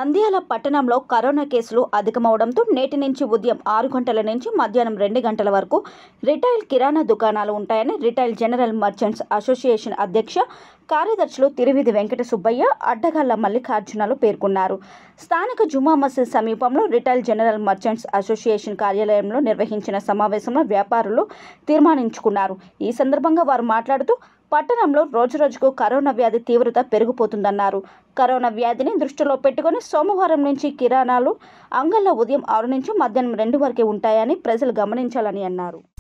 నంద్యాల పట్టణంలో కరోనా కేసులు అధికమవడంతో నేటి నుంచి ఉదయం ఆరు గంటల నుంచి మధ్యాహ్నం రెండు గంటల వరకు రిటైల్ కిరాణా దుకాణాలు ఉంటాయని రిటైల్ జనరల్ మర్చెంట్స్ అసోసియేషన్ అధ్యక్ష కార్యదర్శులు తిరువిధి వెంకట సుబ్బయ్య అడ్డగల్ల మల్లికార్జునలు పేర్కొన్నారు స్థానిక జుమా మసీద్ సమీపంలో రిటైల్ జనరల్ మర్చెంట్స్ అసోసియేషన్ కార్యాలయంలో నిర్వహించిన సమావేశంలో వ్యాపారులు తీర్మానించుకున్నారు ఈ సందర్భంగా వారు మాట్లాడుతూ పట్టణంలో రోజురోజుకు కరోనా వ్యాధి తీవ్రత పెరిగిపోతుందన్నారు కరోనా వ్యాధిని దృష్టిలో పెట్టుకుని సోమవారం నుంచి కిరాణాలు అంగళ్ళ ఉదయం ఆరు నుంచి మధ్యాహ్నం రెండు వరకే ఉంటాయని ప్రజలు గమనించాలని అన్నారు